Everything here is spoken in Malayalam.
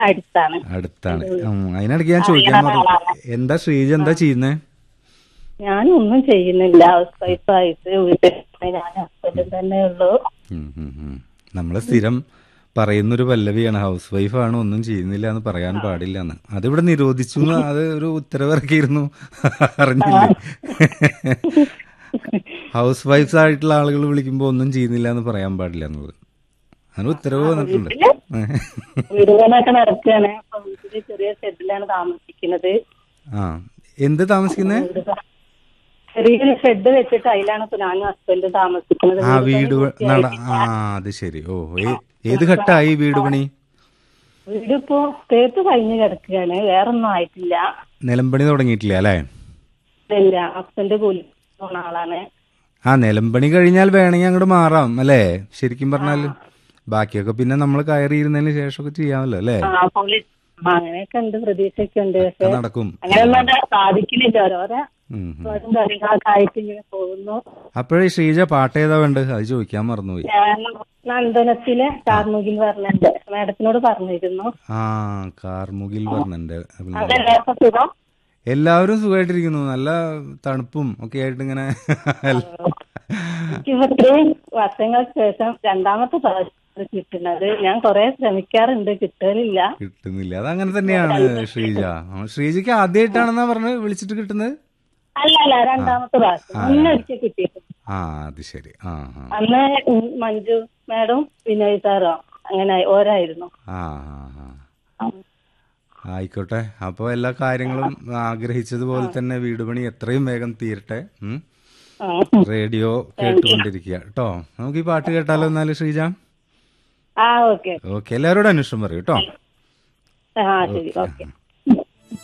അടുത്താണ് അടുത്താണ് ഉം, അതിനിടയ്ക്ക് ഞാൻ ചോദിക്കാൻ പറഞ്ഞു എന്താ ശ്രീജ എന്താ ചെയ്യുന്നേ ഞാനൊന്നും ചെയ്യുന്നില്ല ഹൗസ് വൈഫായിട്ട് വീട്ടിൽ ഞാൻ ഹസ്ബൻഡും തന്നെ ഉള്ളൂ ഉം, ഉം, ഉം. നമ്മള് സ്ഥിരം പറയുന്നൊരു പല്ലവിയാണ് ഹൗസ് വൈഫാണ് ഒന്നും ചെയ്യുന്നില്ല എന്ന് പറയാൻ പാടില്ല എന്ന് അതിവിടെ നിരോധിച്ചു എന്ന് അത് ഒരു ഉത്തരവിറക്കിയിരുന്നു അറിഞ്ഞില്ലേ ഹൗസ് വൈഫ്സ് ആയിട്ടുള്ള ആളുകൾ വിളിക്കുമ്പോ ഒന്നും ചെയ്യുന്നില്ല എന്ന് പറയാൻ പാടില്ല എന്നുള്ളത് അതിന് ഉത്തരവ് വന്നിട്ടുണ്ട് വീട് പണിയൊക്കെ നടക്കുകയാണ് അപ്പൊ വീട്ടില് ചെറിയ ഷെഡിലാണ് താമസിക്കുന്നത് ആ എന്ത് താമസിക്കുന്നേ വീട് പ- ചെറിയൊരു ഷെഡ് വെച്ചിട്ട് അതിലാണ് ഇപ്പൊ ഞാനും ഹസ്ബൻഡും താമസിക്കുന്നത് ആ വീട് വീട് പണി പ- നട ആ അത് ശരി ഓ ഏ- ഏത് ഘട്ടമായി വീട് പണി വീടിപ്പോ തേപ്പ് കഴിഞ്ഞ് കിടക്കുകയാണ് വേറൊന്നും ആയിട്ടില്ല നിലമ്പണി തുടങ്ങിയിട്ടില്ല അല്ലേ ഇല്ല ഹസ്ബൻഡ് കൂലി പോണ ആളാണ് ആ നിലമ്പണി കഴിഞ്ഞാൽ വേണമെങ്കിൽ അങ്ങോട്ട് മാറാം അല്ലേ ശരിക്കും പറഞ്ഞാൽ ബാക്കിയൊക്കെ പിന്നെ നമ്മൾ കയറിയിരുന്നതിന് ശേഷമൊക്കെ ചെയ്യാമല്ലോ അല്ലേ ആ പുള്ളി ആ, അങ്ങനെയൊക്കെ ഉണ്ട് പ്രതീക്ഷയൊക്കെ ഉണ്ട് പക്ഷെ അത് നടക്കും അങ്ങനെയൊന്നും സാധിക്കുന്നില്ല ഓരോരോ ഉം, ഉം. ഓരോ കാര്യങ്ങളൊക്കെ ആയിട്ട് ഇങ്ങനെ പോകുന്നു അപ്പോഴേ ശ്രീജ പാട്ട് ഏതാ വേണ്ടത് അത് ചോദിക്കാൻ മറന്നുപോയി ഞാൻ നന്ദനത്തിലെ കാർമുകിൽ പറഞ്ഞിട്ടുണ്ട് മാഡത്തിനോട് പറഞ്ഞിരുന്നു ആ കാർമുകിൽ പറഞ്ഞിട്ടുണ്ട് അതെല്ലാവർക്കും സുഖം എല്ലാവരും സുഖമായിട്ടിരിക്കുന്നു നല്ല തണുപ്പും ഒക്കെ ആയിട്ട് ഇങ്ങനെ എനിക്ക് ഇത്രയും വർഷങ്ങൾക്ക് ശേഷം രണ്ടാമത്തെ പ്രാവശ്യം കിട്ടുന്നത് ഞാൻ കുറെ ശ്രമിക്കാറുണ്ട് കിട്ടലില്ല കിട്ടുന്നില്ല അത് അങ്ങനെ തന്നെയാണ് ശ്രീജ ആ, ശ്രീജയ്ക്ക് ആദ്യമായിട്ടാണെന്നാ പറഞ്ഞ് വിളിച്ചിട്ട് കിട്ടുന്നത് അല്ല അല്ല രണ്ടാമത്തെ പ്രാവശ്യം മുന്നേ ഒരിക്കൽ കിട്ടിയിട്ടുണ്ട് ആ അത് ശരി ആ ആ അന്ന് ഉം മഞ്ജു മാഡം വിനോയ് സാറോ അങ്ങനെ ഓരായിരുന്നു ആ ആ, ആ. ആയിക്കോട്ടെ അപ്പോൾ എല്ലാ കാര്യങ്ങളും ആഗ്രഹിച്ചതുപോലെ തന്നെ വീട് പണി എത്രയും വേഗം തീരട്ടെ ഉം. ആ. റേഡിയോ കേട്ടുകൊണ്ടിരിക്കുക കേട്ടോ നമുക്ക് ഈ പാട്ട് കേട്ടാലോ എന്നാലും ശ്രീജ ആ ഓക്കെ ഓക്കെ എല്ലാവരോടും അന്വേഷണം പറയൂ കേട്ടോ ആ ശരി ഓക്കെ